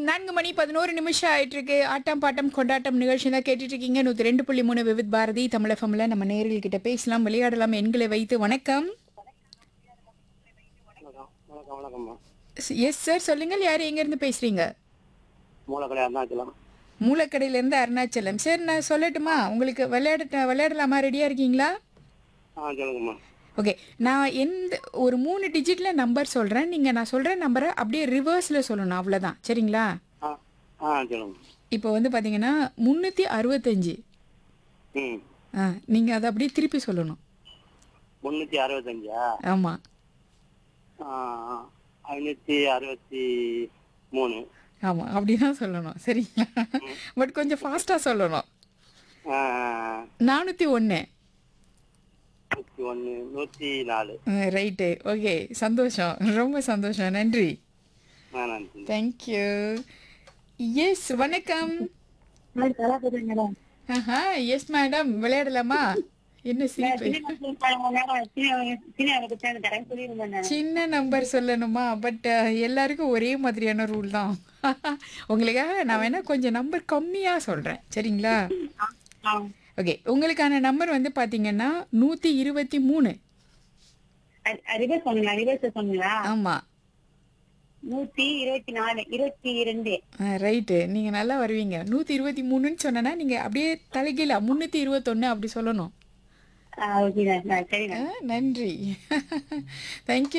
நான்கு மணி பதினோரு நிமிஷம் ஆயிட்டு இருக்கு ஆட்டம் பாட்டம் கொண்டாட்டம் நிகழ்ச்சி தான் கேட்டுட்டு இருக்கீங்க நூத்தி ரெண்டு புள்ளி மூணு விவித் பாரதி தமிழகம்ல நம்ம நேரில் கிட்ட பேசலாம் விளையாடலாம் எண்களை வைத்து வணக்கம் வணக்கம் வணக்கம் வணக்கம்மா எஸ் சார் சொல்லுங்கள் யார் எங்க இருந்து பேசுறீங்க மூலக்கடை அருணாச்சலம் மூலக்கடையில இருந்து அருணாச்சலம் சார் நான் சொல்லட்டுமா உங்களுக்கு விளையாட விளையாடலாமா ரெடியா இருக்கீங்களா ஆ சொல்லுங்கம்மா ஓகே நான் எந்த ஒரு மூணு டிஜிட்ல நம்பர் சொல்றேன் நீங்க நான் சொல்ற நம்பரை அப்படியே ரிவர்ஸ்ல சொல்லணும் அவ்வளவுதான் சரிங்களா ஆ ஆ சொல்லுங்க இப்போ வந்து பாத்தீங்கன்னா முன்னூத்தி அறுபத்தஞ்சு ம் ஆ நீங்க அதை அப்படியே திருப்பி சொல்லணும் முந்நூற்றி அறுபத்தஞ்சா ஆமா ஆ ஐநூற்றி அறுபத்தி மூணு ஆமா அப்படிதான் சொல்லணும் சரிங்களா பட் கொஞ்சம் ஃபாஸ்டா சொல்லணும் ஆ நானூத்தி ஒன்று நூற்றி ஒன்று நூற்றி நாலு ரைட்டு ஓகே சந்தோஷம் ரொம்ப சந்தோஷம் நன்றி ஆ நன்றி தேங்க்யூ எஸ் வணக்கம் ஆஹா எஸ் மேடம் விளையாடலாமா என்ன சிரிப்பு சின்ன நம்பர் சொல்லணுமா பட் எல்லாருக்கும் ஒரே மாதிரியான ரூல் தான் உங்களுக்காக நான் வேணா கொஞ்சம் நம்பர் கம்மியா சொல்றேன் சரிங்களா ஓகே உங்களுக்கான நம்பர் வந்து பாத்தீங்கன்னா நூத்தி இருபத்தி மூணு ரிவர்ஸ் சொன்னீங்களா ரிவர்ஸ் சொன்னீங்களா ஆமா நூத்தி இருபத்தி நாலு இருபத்தி ரெண்டு ரைட்டு நீங்க நல்லா வருவீங்க நூத்தி இருபத்தி மூணுன்னு சொன்னா நீங்க அப்படியே தலைகீழ முன்னூத்தி இருபத்தொன்னு அப்படி சொல்லணும் ஓகே சரிண்ணா ஆ, நன்றி தேங்க்யூ